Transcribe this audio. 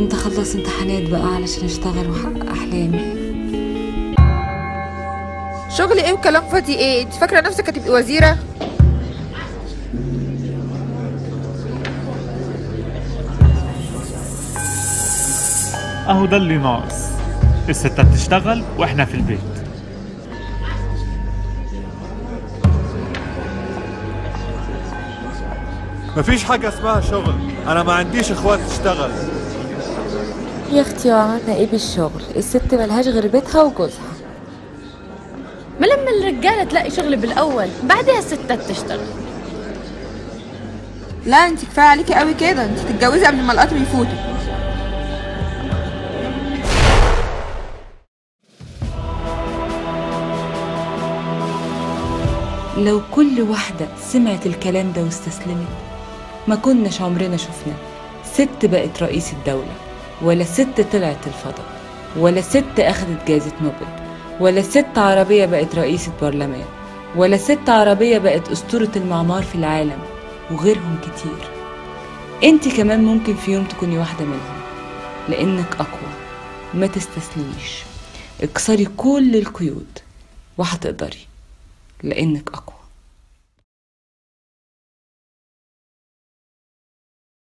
امتى اخلص امتحانات بقى علشان اشتغل واحقق احلامي شغل ايه وكلام فاضي ايه انت فاكره نفسك هتبقي وزيره اهو ده اللي ناقص الستات تشتغل واحنا في البيت مفيش حاجة اسمها شغل أنا ما عنديش إخوات تشتغل يا اختي وعملنا ايه بالشغل الست ملهاش غير بيتها وجوزها ما لما الرجالة تلاقي شغل بالأول بعدها الستات تشتغل لا انت كفايه عليكي قوي كده انت تتجوزي قبل ما القطر يفوتوا لو كل واحدة سمعت الكلام ده واستسلمت ما كناش عمرنا شفنا ست بقت رئيس الدولة ولا ست طلعت الفضاء ولا ست أخدت جائزة نوبل ولا ست عربية بقت رئيسة برلمان ولا ست عربية بقت أسطورة المعمار في العالم وغيرهم كتير انت كمان ممكن في يوم تكوني واحدة منهم لأنك أقوى ما تستسلميش اكسري كل القيود وهتقدري لأنك أقوى